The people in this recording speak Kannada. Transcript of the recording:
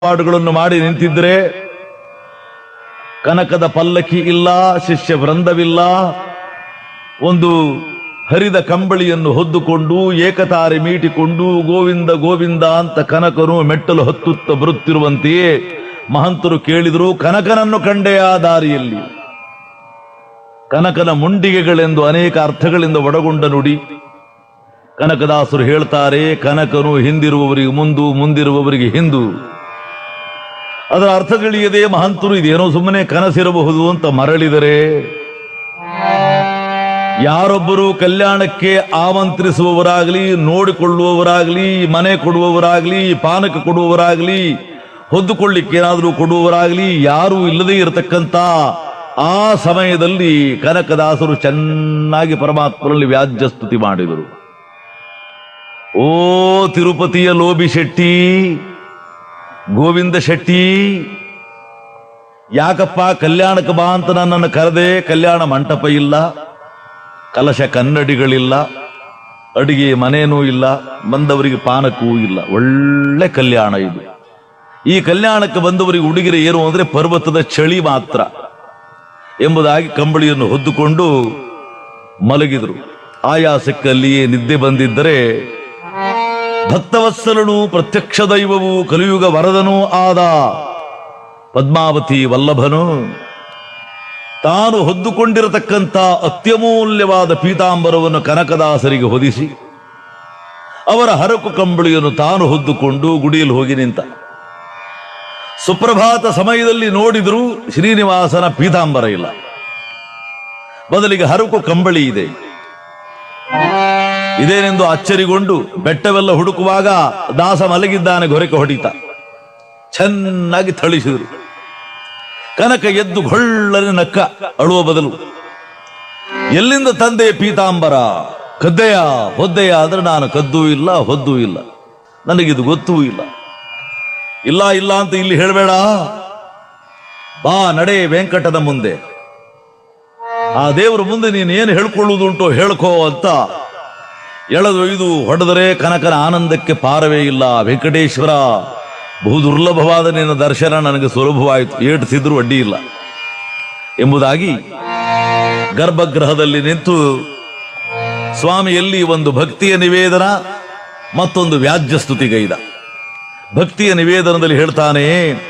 ಹಾಡುಗಳನ್ನು ಮಾಡಿ ನಿಂತಿದ್ರೆ ಕನಕದ ಪಲ್ಲಕ್ಕಿ ಇಲ್ಲ ಶಿಷ್ಯ ವೃಂದವಿಲ್ಲ ಒಂದು ಹರಿದ ಕಂಬಳಿಯನ್ನು ಹೊದ್ದುಕೊಂಡು ಏಕತಾರೆ ಮೀಟಿಕೊಂಡು ಗೋವಿಂದ ಗೋವಿಂದ ಅಂತ ಕನಕನು ಮೆಟ್ಟಲು ಹತ್ತುತ್ತ ಬರುತ್ತಿರುವಂತೆಯೇ ಮಹಂತರು ಕೇಳಿದರು ಕನಕನನ್ನು ಕಂಡೆಯ ದಾರಿಯಲ್ಲಿ ಕನಕನ ಮುಂಡಿಗೆಗಳೆಂದು ಅನೇಕ ಅರ್ಥಗಳಿಂದ ಒಳಗೊಂಡ ನುಡಿ ಕನಕದಾಸರು ಹೇಳ್ತಾರೆ ಕನಕನು ಹಿಂದಿರುವವರಿಗೆ ಮುಂದು ಮುಂದಿರುವವರಿಗೆ ಹಿಂದು ಅದರ ಅರ್ಥ ತಿಳಿಯದೆ ಮಹಂತರು ಇದೇನೋ ಸುಮ್ಮನೆ ಕನಸಿರಬಹುದು ಅಂತ ಮರಳಿದರೆ ಯಾರೊಬ್ಬರು ಕಲ್ಯಾಣಕ್ಕೆ ಆಮಂತ್ರಿಸುವವರಾಗಲಿ ನೋಡಿಕೊಳ್ಳುವವರಾಗಲಿ ಮನೆ ಕೊಡುವವರಾಗಲಿ ಪಾನಕ ಕೊಡುವವರಾಗಲಿ ಹೊದ್ದುಕೊಳ್ಳಿಕ್ಕೆ ಏನಾದರೂ ಕೊಡುವವರಾಗಲಿ ಯಾರೂ ಇಲ್ಲದೇ ಇರತಕ್ಕಂತ ಆ ಸಮಯದಲ್ಲಿ ಕನಕದಾಸರು ಚೆನ್ನಾಗಿ ಪರಮಾತ್ಮರಲ್ಲಿ ವ್ಯಾಜ್ಯ ಸ್ತುತಿ ಮಾಡಿದರು ಓ ತಿರುಪತಿಯ ಲೋಬಿ ಶೆಟ್ಟಿ ಗೋವಿಂದ ಶೆಟ್ಟಿ ಯಾಕಪ್ಪ ಕಲ್ಯಾಣಕ್ಕೆ ಬಾ ಅಂತ ನನ್ನನ್ನು ಕರೆದೆ ಕಲ್ಯಾಣ ಮಂಟಪ ಇಲ್ಲ ಕಲಶ ಕನ್ನಡಿಗಳಿಲ್ಲ ಅಡಿಗೆ ಮನೇನೂ ಇಲ್ಲ ಬಂದವರಿಗೆ ಪಾನಕವೂ ಇಲ್ಲ ಒಳ್ಳೆ ಕಲ್ಯಾಣ ಇದು ಈ ಕಲ್ಯಾಣಕ್ಕೆ ಬಂದವರಿಗೆ ಉಡುಗಿರೆ ಏನು ಅಂದ್ರೆ ಪರ್ವತದ ಚಳಿ ಮಾತ್ರ ಎಂಬುದಾಗಿ ಕಂಬಳಿಯನ್ನು ಹೊದ್ದುಕೊಂಡು ಮಲಗಿದರು ಆಯಾಸಕ್ಕೆ ಅಲ್ಲಿಯೇ ನಿದ್ದೆ ಬಂದಿದ್ದರೆ ಭಕ್ತವತ್ಸಲನು ಪ್ರತ್ಯಕ್ಷ ದೈವವು ಕಲಿಯುಗ ವರದನೂ ಆದ ಪದ್ಮಾವತಿ ವಲ್ಲಭನು ತಾನು ಹೊದ್ದುಕೊಂಡಿರತಕ್ಕಂಥ ಅತ್ಯಮೂಲ್ಯವಾದ ಪೀತಾಂಬರವನ್ನು ಕನಕದಾಸರಿಗೆ ಹೊದಿಸಿ ಅವರ ಹರಕು ಕಂಬಳಿಯನ್ನು ತಾನು ಹೊದ್ದುಕೊಂಡು ಗುಡಿಯಲ್ಲಿ ಹೋಗಿ ನಿಂತ ಸುಪ್ರಭಾತ ಸಮಯದಲ್ಲಿ ನೋಡಿದರೂ ಶ್ರೀನಿವಾಸನ ಪೀತಾಂಬರ ಇಲ್ಲ ಬದಲಿಗೆ ಹರಕು ಕಂಬಳಿ ಇದೆ ಇದೇನೆಂದು ಅಚ್ಚರಿಗೊಂಡು ಬೆಟ್ಟವೆಲ್ಲ ಹುಡುಕುವಾಗ ದಾಸ ಮಲಗಿದ್ದಾನೆ ಗೊರಕೆ ಹೊಡಿತ ಚೆನ್ನಾಗಿ ಥಳಿಸಿದರು ಕನಕ ಎದ್ದು ಗೊಳ್ಳನೆ ನಕ್ಕ ಅಳುವ ಬದಲು ಎಲ್ಲಿಂದ ತಂದೆ ಪೀತಾಂಬರ ಕದ್ದೆಯ ಹೊದ್ದೆಯ ಅಂದ್ರೆ ನಾನು ಕದ್ದೂ ಇಲ್ಲ ಹೊದ್ದೂ ಇಲ್ಲ ನನಗಿದು ಗೊತ್ತೂ ಇಲ್ಲ ಇಲ್ಲ ಇಲ್ಲ ಅಂತ ಇಲ್ಲಿ ಹೇಳಬೇಡ ಬಾ ನಡೆ ವೆಂಕಟದ ಮುಂದೆ ಆ ದೇವರ ಮುಂದೆ ನೀನು ಏನು ಹೇಳ್ಕೊಳ್ಳುವುದುಂಟೋ ಹೇಳ್ಕೋ ಅಂತ ಎಳೆದೊಯ್ದು ಹೊಡೆದರೆ ಕನಕನ ಆನಂದಕ್ಕೆ ಪಾರವೇ ಇಲ್ಲ ವೆಂಕಟೇಶ್ವರ ಬಹು ದುರ್ಲಭವಾದ ನಿನ್ನ ದರ್ಶನ ನನಗೆ ಸುಲಭವಾಯಿತು ಏಟಿಸಿದ್ರೂ ಅಡ್ಡಿ ಇಲ್ಲ ಎಂಬುದಾಗಿ ಗರ್ಭಗೃಹದಲ್ಲಿ ನಿಂತು ಸ್ವಾಮಿಯಲ್ಲಿ ಒಂದು ಭಕ್ತಿಯ ನಿವೇದನ ಮತ್ತೊಂದು ವ್ಯಾಜ್ಯ ಸ್ತುತಿಗೈದ ಭಕ್ತಿಯ ನಿವೇದನದಲ್ಲಿ ಹೇಳ್ತಾನೆ